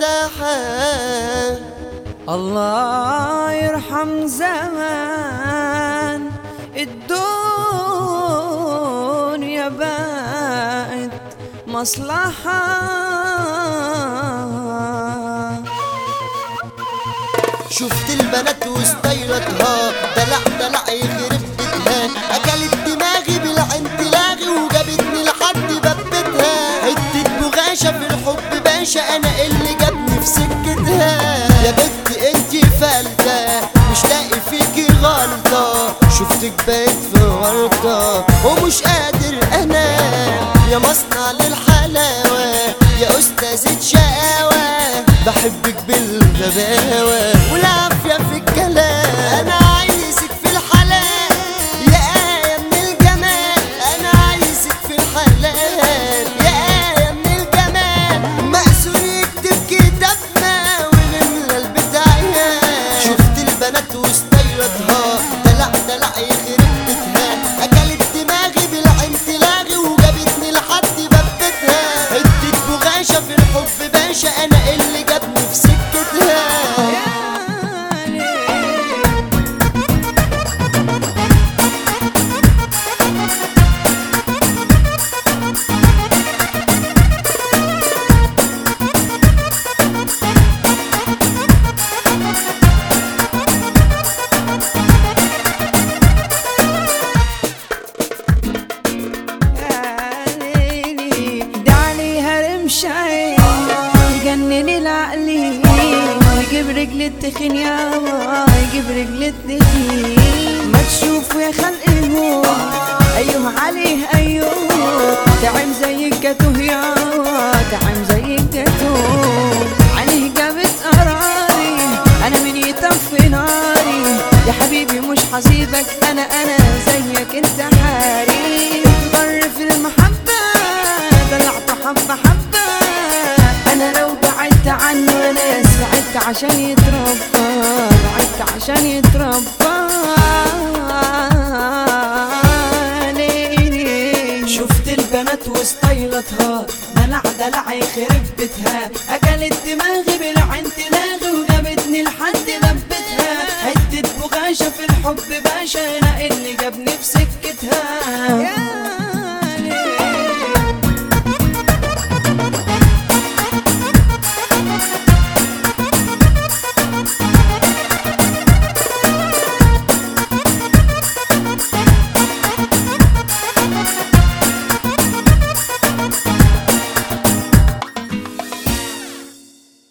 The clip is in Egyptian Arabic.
مرتاحة الله يرحم زمان الدنيا بقت مصلحة شفت البنات وستايلتها دلع دلع يخرب بيتها اكلت دماغي بالعين تلاغي وجابتني لحد باب بيتها حتة بغاشة في الحب باشا انا اللي جابني في سكتها يا بنت انتي فلتة مش لاقي فيكي غلطة شفتك بقيت في ورطة ومش قادر انام يا مصنع للحلاوة يا استاذة شقاوة بحبك بالغباوة والعافية في الكلام أنا عايزك في الحلال يا آية من الجمال أنا عايزك في الحلال يا آية من الجمال مأسور يكتب كتابنا ونملى البيت عيال شفت البنات وستايلتها دلع دلع يخرب بيتها أكلت دماغي بالعين تلاغي وجابتني لحد باب بيتها حتة بغاشة في الحب باشا أنا اللي جابني في سكتها يا ليل ليلي دعني هرم شاي يجنن العقلي يجيب رجل التخين يا يجيب رجل التخين ما تشوفوا يا خلق الموت ايوه عليه ايوه تعم زي الجاتوه يا تعم زي الجاتوه عليه جابت قراري انا من يطفي ناري يا حبيبي مش حسيبك انا انا زيك انت حاري ضر في المحبة دلعت حبة حبة انا لو بعدت عنه انا سعدت عشان يتربى بعدت عشان يتربى ليلي شفت البنات وستايلتها دلع دلع يخرب بيتها اكلت